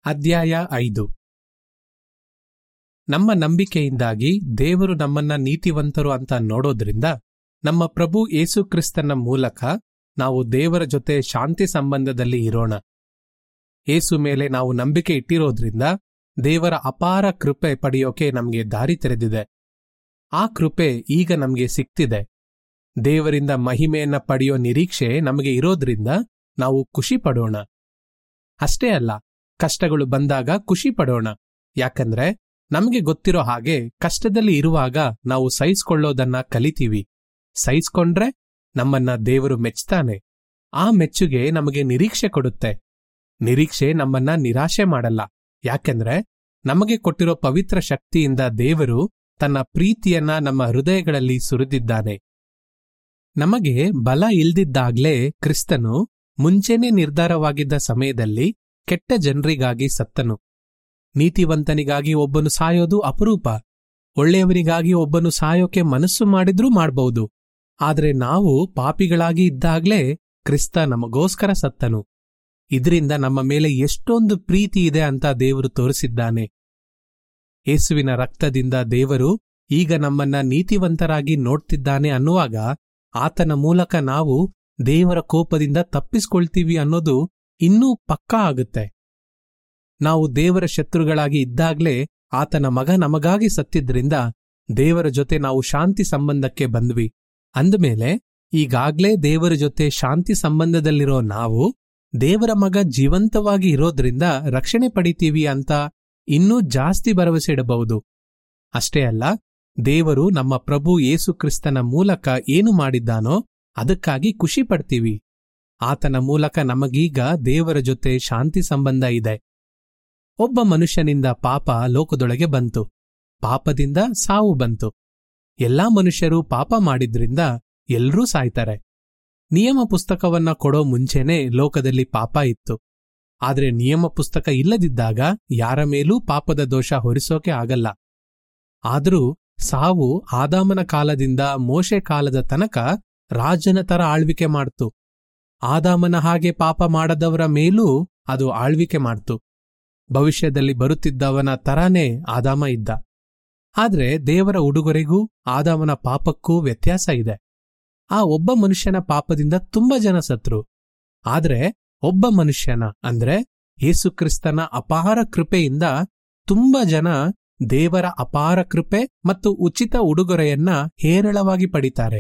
ಅಧ್ಯಾಯ ಐದು ನಮ್ಮ ನಂಬಿಕೆಯಿಂದಾಗಿ ದೇವರು ನಮ್ಮನ್ನ ನೀತಿವಂತರು ಅಂತ ನೋಡೋದ್ರಿಂದ ನಮ್ಮ ಪ್ರಭು ಯೇಸು ಕ್ರಿಸ್ತನ ಮೂಲಕ ನಾವು ದೇವರ ಜೊತೆ ಶಾಂತಿ ಸಂಬಂಧದಲ್ಲಿ ಇರೋಣ ಏಸು ಮೇಲೆ ನಾವು ನಂಬಿಕೆ ಇಟ್ಟಿರೋದ್ರಿಂದ ದೇವರ ಅಪಾರ ಕೃಪೆ ಪಡೆಯೋಕೆ ನಮಗೆ ದಾರಿ ತೆರೆದಿದೆ ಆ ಕೃಪೆ ಈಗ ನಮಗೆ ಸಿಕ್ತಿದೆ ದೇವರಿಂದ ಮಹಿಮೆಯನ್ನ ಪಡೆಯೋ ನಿರೀಕ್ಷೆ ನಮಗೆ ಇರೋದ್ರಿಂದ ನಾವು ಖುಷಿ ಪಡೋಣ ಅಷ್ಟೇ ಅಲ್ಲ ಕಷ್ಟಗಳು ಬಂದಾಗ ಖುಷಿ ಪಡೋಣ ಯಾಕಂದ್ರೆ ನಮಗೆ ಗೊತ್ತಿರೋ ಹಾಗೆ ಕಷ್ಟದಲ್ಲಿ ಇರುವಾಗ ನಾವು ಸಹಿಸ್ಕೊಳ್ಳೋದನ್ನ ಕಲಿತೀವಿ ಸಹಿಸ್ಕೊಂಡ್ರೆ ನಮ್ಮನ್ನ ದೇವರು ಮೆಚ್ತಾನೆ ಆ ಮೆಚ್ಚುಗೆ ನಮಗೆ ನಿರೀಕ್ಷೆ ಕೊಡುತ್ತೆ ನಿರೀಕ್ಷೆ ನಮ್ಮನ್ನ ನಿರಾಶೆ ಮಾಡಲ್ಲ ಯಾಕೆಂದ್ರೆ ನಮಗೆ ಕೊಟ್ಟಿರೋ ಪವಿತ್ರ ಶಕ್ತಿಯಿಂದ ದೇವರು ತನ್ನ ಪ್ರೀತಿಯನ್ನ ನಮ್ಮ ಹೃದಯಗಳಲ್ಲಿ ಸುರಿದಿದ್ದಾನೆ ನಮಗೆ ಬಲ ಇಲ್ದಿದ್ದಾಗ್ಲೇ ಕ್ರಿಸ್ತನು ಮುಂಚೆನೇ ನಿರ್ಧಾರವಾಗಿದ್ದ ಸಮಯದಲ್ಲಿ ಕೆಟ್ಟ ಜನರಿಗಾಗಿ ಸತ್ತನು ನೀತಿವಂತನಿಗಾಗಿ ಒಬ್ಬನು ಸಾಯೋದು ಅಪರೂಪ ಒಳ್ಳೆಯವರಿಗಾಗಿ ಒಬ್ಬನು ಸಾಯೋಕೆ ಮನಸ್ಸು ಮಾಡಿದ್ರೂ ಮಾಡ್ಬಹುದು ಆದ್ರೆ ನಾವು ಪಾಪಿಗಳಾಗಿ ಇದ್ದಾಗ್ಲೇ ಕ್ರಿಸ್ತ ನಮಗೋಸ್ಕರ ಸತ್ತನು ಇದರಿಂದ ನಮ್ಮ ಮೇಲೆ ಎಷ್ಟೊಂದು ಪ್ರೀತಿ ಇದೆ ಅಂತ ದೇವರು ತೋರಿಸಿದ್ದಾನೆ ಯೇಸುವಿನ ರಕ್ತದಿಂದ ದೇವರು ಈಗ ನಮ್ಮನ್ನ ನೀತಿವಂತರಾಗಿ ನೋಡ್ತಿದ್ದಾನೆ ಅನ್ನುವಾಗ ಆತನ ಮೂಲಕ ನಾವು ದೇವರ ಕೋಪದಿಂದ ತಪ್ಪಿಸ್ಕೊಳ್ತೀವಿ ಅನ್ನೋದು ಇನ್ನೂ ಪಕ್ಕಾ ಆಗುತ್ತೆ ನಾವು ದೇವರ ಶತ್ರುಗಳಾಗಿ ಇದ್ದಾಗ್ಲೇ ಆತನ ಮಗ ನಮಗಾಗಿ ಸತ್ತಿದ್ರಿಂದ ದೇವರ ಜೊತೆ ನಾವು ಶಾಂತಿ ಸಂಬಂಧಕ್ಕೆ ಬಂದ್ವಿ ಅಂದಮೇಲೆ ಈಗಾಗ್ಲೇ ದೇವರ ಜೊತೆ ಶಾಂತಿ ಸಂಬಂಧದಲ್ಲಿರೋ ನಾವು ದೇವರ ಮಗ ಜೀವಂತವಾಗಿ ಇರೋದ್ರಿಂದ ರಕ್ಷಣೆ ಪಡಿತೀವಿ ಅಂತ ಇನ್ನೂ ಜಾಸ್ತಿ ಭರವಸೆ ಇಡಬಹುದು ಅಷ್ಟೇ ಅಲ್ಲ ದೇವರು ನಮ್ಮ ಪ್ರಭು ಯೇಸು ಕ್ರಿಸ್ತನ ಮೂಲಕ ಏನು ಮಾಡಿದ್ದಾನೋ ಅದಕ್ಕಾಗಿ ಖುಷಿ ಪಡ್ತೀವಿ ಆತನ ಮೂಲಕ ನಮಗೀಗ ದೇವರ ಜೊತೆ ಶಾಂತಿ ಸಂಬಂಧ ಇದೆ ಒಬ್ಬ ಮನುಷ್ಯನಿಂದ ಪಾಪ ಲೋಕದೊಳಗೆ ಬಂತು ಪಾಪದಿಂದ ಸಾವು ಬಂತು ಎಲ್ಲಾ ಮನುಷ್ಯರು ಪಾಪ ಮಾಡಿದ್ರಿಂದ ಎಲ್ರೂ ಸಾಯ್ತಾರೆ ನಿಯಮ ಪುಸ್ತಕವನ್ನ ಕೊಡೋ ಮುಂಚೆನೇ ಲೋಕದಲ್ಲಿ ಪಾಪ ಇತ್ತು ಆದ್ರೆ ನಿಯಮ ಪುಸ್ತಕ ಇಲ್ಲದಿದ್ದಾಗ ಯಾರ ಮೇಲೂ ಪಾಪದ ದೋಷ ಹೊರಿಸೋಕೆ ಆಗಲ್ಲ ಆದರೂ ಸಾವು ಆದಾಮನ ಕಾಲದಿಂದ ಮೋಶೆ ಕಾಲದ ತನಕ ರಾಜನ ತರ ಆಳ್ವಿಕೆ ಮಾಡ್ತು ಆದಾಮನ ಹಾಗೆ ಪಾಪ ಮಾಡದವರ ಮೇಲೂ ಅದು ಆಳ್ವಿಕೆ ಮಾಡ್ತು ಭವಿಷ್ಯದಲ್ಲಿ ಬರುತ್ತಿದ್ದವನ ತರಾನೇ ಆದಾಮ ಇದ್ದ ಆದ್ರೆ ದೇವರ ಉಡುಗೊರೆಗೂ ಆದಾಮನ ಪಾಪಕ್ಕೂ ವ್ಯತ್ಯಾಸ ಇದೆ ಆ ಒಬ್ಬ ಮನುಷ್ಯನ ಪಾಪದಿಂದ ತುಂಬಾ ಜನ ಸತ್ರು ಆದ್ರೆ ಒಬ್ಬ ಮನುಷ್ಯನ ಅಂದ್ರೆ ಯೇಸುಕ್ರಿಸ್ತನ ಅಪಾರ ಕೃಪೆಯಿಂದ ತುಂಬಾ ಜನ ದೇವರ ಅಪಾರ ಕೃಪೆ ಮತ್ತು ಉಚಿತ ಉಡುಗೊರೆಯನ್ನ ಹೇರಳವಾಗಿ ಪಡಿತಾರೆ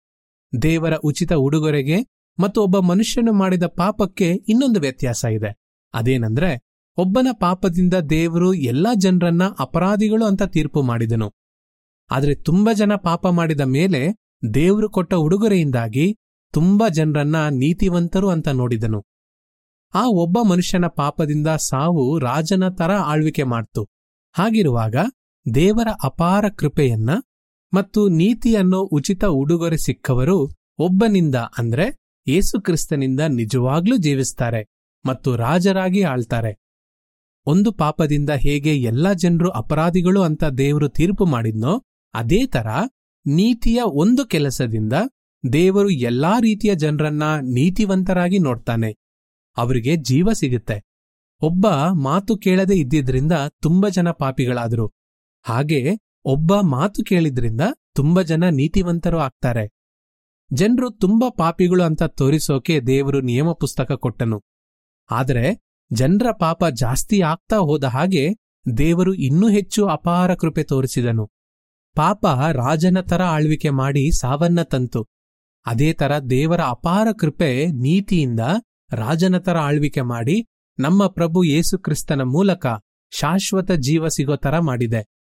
ದೇವರ ಉಚಿತ ಉಡುಗೊರೆಗೆ ಮತ್ತು ಒಬ್ಬ ಮನುಷ್ಯನು ಮಾಡಿದ ಪಾಪಕ್ಕೆ ಇನ್ನೊಂದು ವ್ಯತ್ಯಾಸ ಇದೆ ಅದೇನಂದ್ರೆ ಒಬ್ಬನ ಪಾಪದಿಂದ ದೇವರು ಎಲ್ಲಾ ಜನರನ್ನ ಅಪರಾಧಿಗಳು ಅಂತ ತೀರ್ಪು ಮಾಡಿದನು ಆದ್ರೆ ತುಂಬಾ ಜನ ಪಾಪ ಮಾಡಿದ ಮೇಲೆ ದೇವರು ಕೊಟ್ಟ ಉಡುಗೊರೆಯಿಂದಾಗಿ ತುಂಬಾ ಜನರನ್ನ ನೀತಿವಂತರು ಅಂತ ನೋಡಿದನು ಆ ಒಬ್ಬ ಮನುಷ್ಯನ ಪಾಪದಿಂದ ಸಾವು ರಾಜನ ತರ ಆಳ್ವಿಕೆ ಮಾಡ್ತು ಹಾಗಿರುವಾಗ ದೇವರ ಅಪಾರ ಕೃಪೆಯನ್ನ ಮತ್ತು ನೀತಿಯನ್ನೋ ಉಚಿತ ಉಡುಗೊರೆ ಸಿಕ್ಕವರು ಒಬ್ಬನಿಂದ ಅಂದ್ರೆ ಯೇಸುಕ್ರಿಸ್ತನಿಂದ ನಿಜವಾಗ್ಲೂ ಜೀವಿಸ್ತಾರೆ ಮತ್ತು ರಾಜರಾಗಿ ಆಳ್ತಾರೆ ಒಂದು ಪಾಪದಿಂದ ಹೇಗೆ ಎಲ್ಲಾ ಜನರು ಅಪರಾಧಿಗಳು ಅಂತ ದೇವರು ತೀರ್ಪು ಮಾಡಿದ್ನೋ ಅದೇ ತರ ನೀತಿಯ ಒಂದು ಕೆಲಸದಿಂದ ದೇವರು ಎಲ್ಲಾ ರೀತಿಯ ಜನರನ್ನ ನೀತಿವಂತರಾಗಿ ನೋಡ್ತಾನೆ ಅವರಿಗೆ ಜೀವ ಸಿಗುತ್ತೆ ಒಬ್ಬ ಮಾತು ಕೇಳದೆ ಇದ್ದಿದ್ರಿಂದ ತುಂಬಾ ಜನ ಪಾಪಿಗಳಾದ್ರು ಹಾಗೆ ಒಬ್ಬ ಮಾತು ಕೇಳಿದ್ರಿಂದ ತುಂಬಾ ಜನ ನೀತಿವಂತರು ಆಗ್ತಾರೆ ಜನರು ತುಂಬಾ ಪಾಪಿಗಳು ಅಂತ ತೋರಿಸೋಕೆ ದೇವರು ನಿಯಮ ಪುಸ್ತಕ ಕೊಟ್ಟನು ಆದರೆ ಜನರ ಪಾಪ ಜಾಸ್ತಿ ಆಗ್ತಾ ಹೋದ ಹಾಗೆ ದೇವರು ಇನ್ನೂ ಹೆಚ್ಚು ಅಪಾರ ಕೃಪೆ ತೋರಿಸಿದನು ಪಾಪ ರಾಜನ ತರ ಆಳ್ವಿಕೆ ಮಾಡಿ ಸಾವನ್ನ ತಂತು ಅದೇ ತರ ದೇವರ ಅಪಾರ ಕೃಪೆ ನೀತಿಯಿಂದ ರಾಜನ ತರ ಆಳ್ವಿಕೆ ಮಾಡಿ ನಮ್ಮ ಪ್ರಭು ಯೇಸುಕ್ರಿಸ್ತನ ಮೂಲಕ ಶಾಶ್ವತ ಜೀವ ಸಿಗೋ ತರ ಮಾಡಿದೆ